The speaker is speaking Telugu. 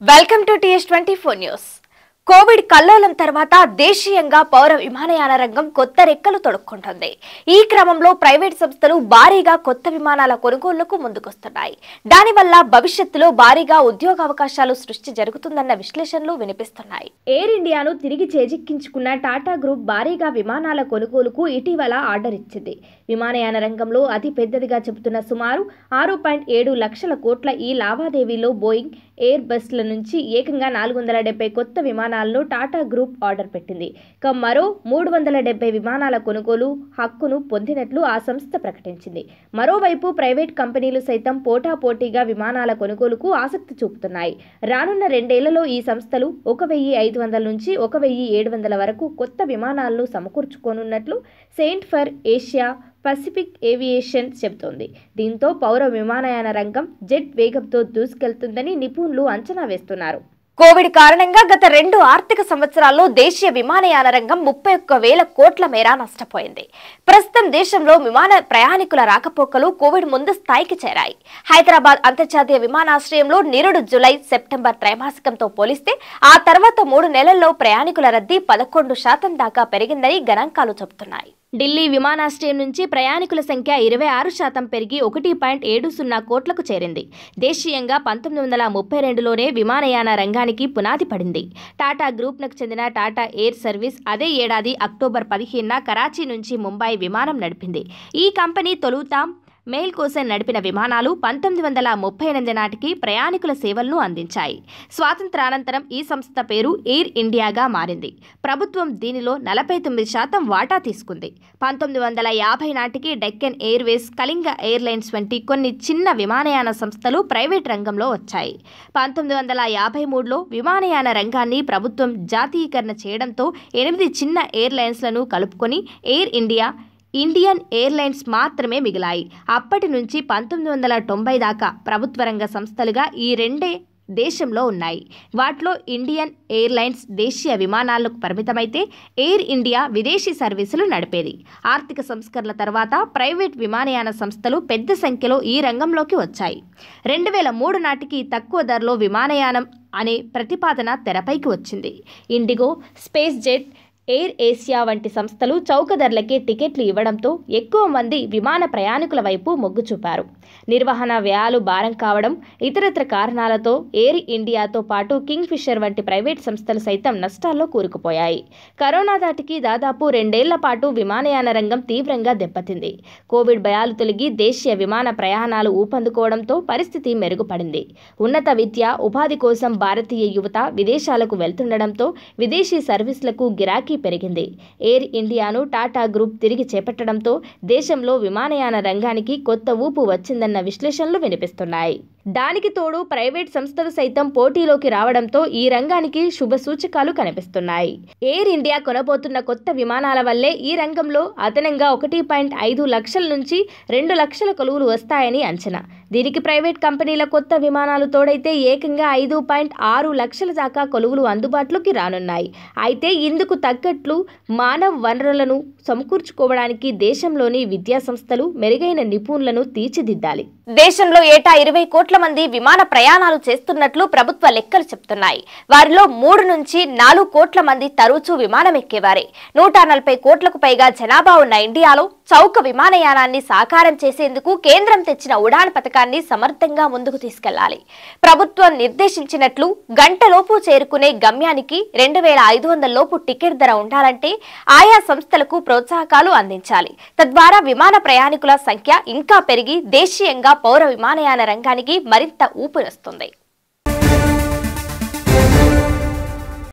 welcome to TS twenty four news covid కల్లోలం తర్వాత దేశీయంగా పౌర విమానయాన రంగం కొత్త రెక్కలు తొడుక్కుంటుంది ఈ క్రమంలో ప్రైవేట్ సంస్థలు భారీగా కొత్త విమానాల కొనుగోళ్లకు ముందుకొస్తున్నాయి దానివల్ల భవిష్యత్తులో భారీగా ఉద్యోగావకాశాలు సృష్టి జరుగుతుందన్న విశ్లేషణలు వినిపిస్తున్నాయి ఎయిర్ ఇండియాను తిరిగి చేజిక్కించుకున్న టాటా గ్రూప్ భారీగా విమానాల కొనుగోలుకు ఇటీవల ఆర్డర్ ఇచ్చింది విమానయాన రంగంలో అతి పెద్దదిగా చెబుతున్న సుమారు ఆరు పాయింట్ ఏడు లక్షల కోట్ల ఈ లావాదేవీలో బోయింగ్ ఎయిర్ బస్ల నుంచి ఏకంగా నాలుగు వందల డెబ్బై కొత్త విమానాలను టాటా గ్రూప్ ఆర్డర్ పెట్టింది ఇక మరో మూడు వందల డెబ్బై విమానాల కొనుగోలు హక్కును పొందినట్లు ఆ సంస్థ ప్రకటించింది మరోవైపు ప్రైవేట్ కంపెనీలు సైతం పోటాపోటీగా విమానాల కొనుగోలుకు ఆసక్తి చూపుతున్నాయి రానున్న రెండేళ్లలో ఈ సంస్థలు ఒక వెయ్యి ఐదు వందల నుంచి ఒక వెయ్యి ఏడు వందల వరకు కొత్త విమానాలను సమకూర్చుకోనున్నట్లు centre for Asia Pacific aviation చెబుతోంది దీంతో పౌర విమానయాన రంగం జెట్ వేగంతో దూసుకెళ్తుందని నిపుణులు అంచనా వేస్తున్నారు కోవిడ్ కారణంగా గత రెండు ఆర్థిక సంవత్సరాల్లో దేశీయ విమానయాన రంగం ముప్పై ఒక్క వేల కోట్ల మేర నష్టపోయింది ప్రస్తుతం దేశంలో విమాన ప్రయాణికుల రాకపోకలు కోవిడ్ ముందు స్థాయికి చేరాయి హైదరాబాద్ అంతర్జాతీయ విమానాశ్రయంలో నిరుడు జులై సెప్టెంబర్ త్రైమాసికంతో పోలిస్తే ఆ తర్వాత మూడు నెలల్లో ప్రయాణికుల రద్దీ పదకొండు శాతం దాకా పెరిగిందని గణాంకాలు చెబుతున్నాయి ఢిల్లీ విమానాశ్రయం నుంచి ప్రయాణికుల సంఖ్య ఇరవై ఆరు శాతం పెరిగి ఒకటి పాయింట్ ఏడు సున్నా కోట్లకు చేరింది దేశీయంగా పంతొమ్మిది వందల ముప్పై రెండులోనే విమానయాన రంగానికి పునాది పడింది టాటా గ్రూప్నకు చెందిన టాటా ఎయిర్ సర్వీస్ అదే ఏడాది అక్టోబర్ పదిహేనున కరాచీ నుంచి ముంబై విమానం నడిపింది ఈ కంపెనీ తొలుత మెయిల్ కోసం నడిపిన విమానాలు పంతొమ్మిది వందల ముప్పై ఎనిమిది నాటికి ప్రయాణికుల సేవలను అందించాయి స్వాతంత్రానంతరం ఈ సంస్థ పేరు ఎయిర్ ఇండియాగా మారింది ప్రభుత్వం దీనిలో నలభై తొమ్మిది శాతం వాటా తీసుకుంది పంతొమ్మిది వందల యాభై నాటికి డెక్కన్ ఎయిర్వేస్ కళింగ ఎయిర్లైన్స్ వంటి కొన్ని చిన్న విమానయాన సంస్థలు ప్రైవేట్ రంగంలో వచ్చాయి పంతొమ్మిది వందల యాభై మూడులో విమానయాన రంగాన్ని ప్రభుత్వం జాతీయకరణ చేయడంతో ఎనిమిది చిన్న ఎయిర్లైన్స్లను కలుపుకొని ఎయిర్ ఇండియా ఇండియన్ ఎయిర్లైన్స్ మాత్రమే మిగిలాయి అప్పటి నుంచి పంతొమ్మిది వందల తొంభై దాకా ప్రభుత్వ రంగ సంస్థలుగా ఈ రెండే దేశంలో ఉన్నాయి వాటిలో ఇండియన్ ఎయిర్లైన్స్ దేశీయ విమానాలకు పరిమితమైతే ఎయిర్ ఇండియా విదేశీ సర్వీసులు నడిపేది ఆర్థిక సంస్కరణల తర్వాత ప్రైవేట్ విమానయాన సంస్థలు పెద్ద సంఖ్యలో ఈ రంగంలోకి వచ్చాయి రెండు వేల మూడు నాటికి తక్కువ ధరలో విమానయానం అనే ప్రతిపాదన తెరపైకి వచ్చింది IndiGo SpiceJet AirAsia వంటి సంస్థలు చౌక ధరలకే టికెట్లు ఇవ్వడంతో ఎక్కువ మంది విమాన ప్రయాణికుల వైపు మొగ్గు చూపారు నిర్వహణ వ్యయాలు భారం కావడం ఇతరత్ర కారణాలతో ఎయిర్ ఇండియాతో పాటు కింగ్ ఫిషర్ వంటి ప్రైవేట్ సంస్థలు సైతం నష్టాల్లో కూరుకుపోయాయి కరోనా దాటికి దాదాపు రెండేళ్ల పాటు విమానయాన రంగం తీవ్రంగా దెబ్బతింది కోవిడ్ భయాలు తొలగి దేశీయ విమాన ప్రయాణాలు ఊపందుకోవడంతో పరిస్థితి మెరుగుపడింది ఉన్నత విద్య ఉపాధి కోసం భారతీయ యువత విదేశాలకు వెళ్తుండడంతో విదేశీ సర్వీసులకు గిరాకీ పెరిగింది ఎయిర్ ఇండియాను టాటా గ్రూప్ తిరిగి చేపట్టడంతో దేశంలో విమానయాన రంగానికి కొత్త ఊపు వచ్చిందన్న విశ్లేషణలు వినిపిస్తున్నాయి దానికి తోడు ప్రైవేట్ సంస్థలు సైతం పోటీలోకి రావడంతో ఈ రంగానికి శుభ సూచకాలు కనిపిస్తున్నాయి ఎయిర్ ఇండియా కొనబోతున్న కొత్త విమానాల వల్లే ఈ రంగంలో అదనంగా ఒకటి పాయింట్ ఐదు లక్షల నుంచి రెండు లక్షల కొలువులు వస్తాయని అంచనా దీనికి ప్రైవేట్ కంపెనీల కొత్త విమానాలు తోడైతే ఏకంగా ఐదు పాయింట్ ఆరు లక్షల దాకా కొలువులు అందుబాటులోకి రానున్నాయి అయితే ఇందుకు తగ్గట్లు మానవ వనరులను సమకూర్చుకోవడానికి దేశంలోని విద్యా సంస్థలు మెరుగైన నిపుణులను తీర్చిదిద్దాలి దేశంలో ఏటా ఇరవై కోట్ల మంది విమాన ప్రయాణాలు చేస్తున్నట్లు ప్రభుత్వ లెక్కలు చెప్తున్నాయి వారిలో మూడు నుంచి నాలుగు కోట్ల మంది తరచూ విమానం ఎక్కేవారే నూట నలభై కోట్లకు పైగా జనాభా ఉన్న ఇండియాలో చౌక విమానయానాన్ని సాకారం చేసేందుకు కేంద్రం తెచ్చిన ఉడాన్ పథకాన్ని సమర్థంగా ముందుకు తీసుకెళ్లాలి ప్రభుత్వం నిర్దేశించినట్లు గంటలోపు చేరుకునే గమ్యానికి రెండు వేల ఐదు వందల లోపు టికెట్ ధర ఉండాలంటే ఆయా సంస్థలకు ప్రోత్సాహకాలు అందించాలి తద్వారా విమాన ప్రయాణికుల సంఖ్య ఇంకా పెరిగి దేశీయంగా పౌర విమానయాన రంగానికి మరింత ఊపిరొస్తుంది